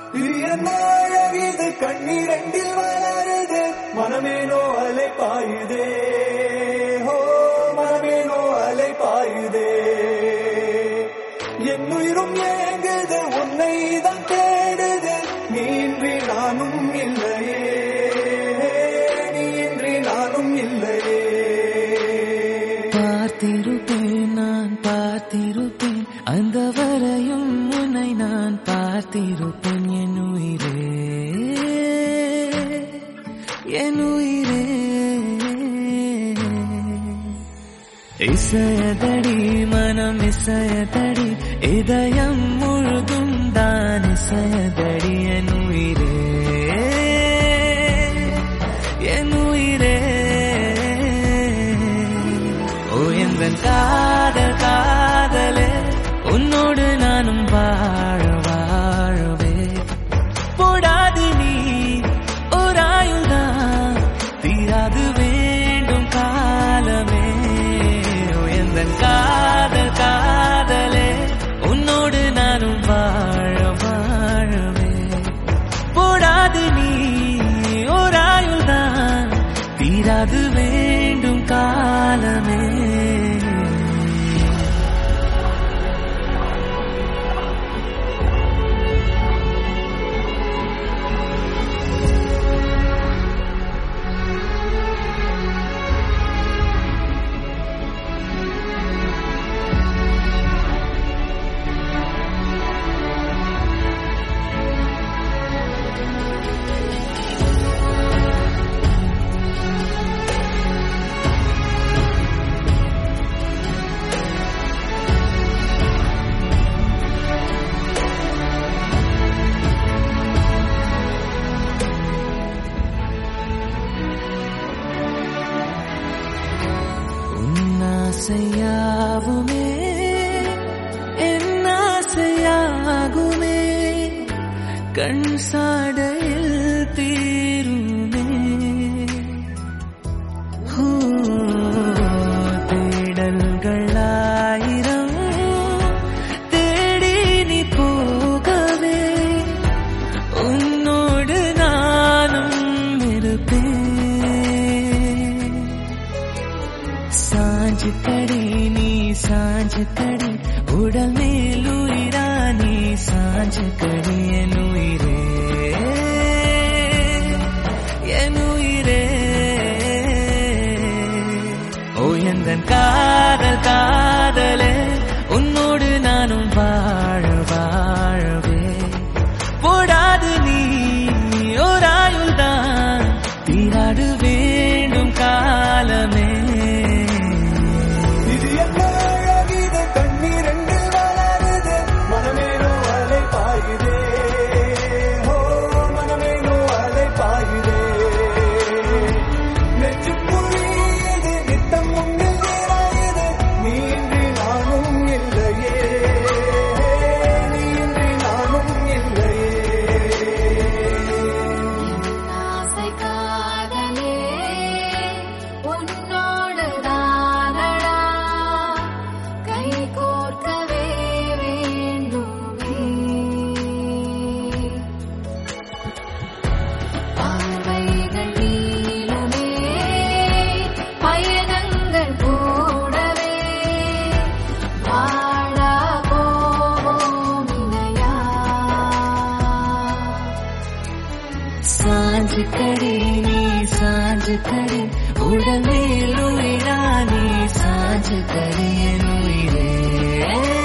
இது என்ன அழகிது கண்ணீரண்டில் வளருது மனமேனோ அலை பாயுதே ஹோ மனமேனோ அலை பாயுதே என் உயிரும் ஏங்குது உன்னை தான் தேடுது நீ இன்றி நானும் இல்லையே நீ இன்றி நானும் இல்லையே பார்த்திருப்பேன் நான் பார்த்திருப்பேன் அந்த வரையும் உன்னை நான் பார்த்திருப்பேன் என் உயிரே என் உயிரே இசையதடி மனம் இசையதடி இதயம் முழுதும் தான் இசையதடி என் உயிரே என் உயிரே ஓ எந்தன் காதல் காதலே உன்னோடு நானும் வாழ வாழவே போடாது நீ ஒரு ஆயுள்தான் தீராது வேண்டும் காலமே ஓ எந்தன் காதல் காதலே உன்னோடு நானும் வாழ வாழவே போடாது நீ ஒரு ஆயுள்தான் தீராது வேண்டும் காலமே உன்னாசையாவுமே என்னாசையாகுமே கண் சாடையில் தீருமே ஹூ, தேடல்களாயிரம் தேடி நீ போகவே உன்னோடு நானும் இருப்பேன் சாஞ்சு கடி நீ சாஞ்சு கடி உடல் மேலுயிரா நீ சாஞ்சு கடி என் உயிரே என் உயிரே ஓ எந்தன் காதல் காதலே உன்னோடு நானும் வாழ வாழவே போடாது நீ ஒரு ஆயுள்தான் தீராடு வேண்டும் காலமே இது என்ன அழகிது கண்ணீரண்டில் வளருது மனமேனோ அலை பாயுதே ஹோ மனமேனோ அலை பாயுதே நெஞ்சு புரியுது நித்தம் உன்னில் நிறையுது நீ இன்றி நானும் இல்லையே நீ இன்றி நானும் இல்லையே ஆசை காதலே உன்னோடு தானடா கை கோர்க்கவே வேண்டுமே பார்வைகள் நீளுமே பயணங்கள் கூடவே வாழா போவோம் இணையா சாஞ்சு கடி நீ சாஞ்சு கடி உடல் மேலுயிரா நீ சாஞ்சு கடி என் உயிரே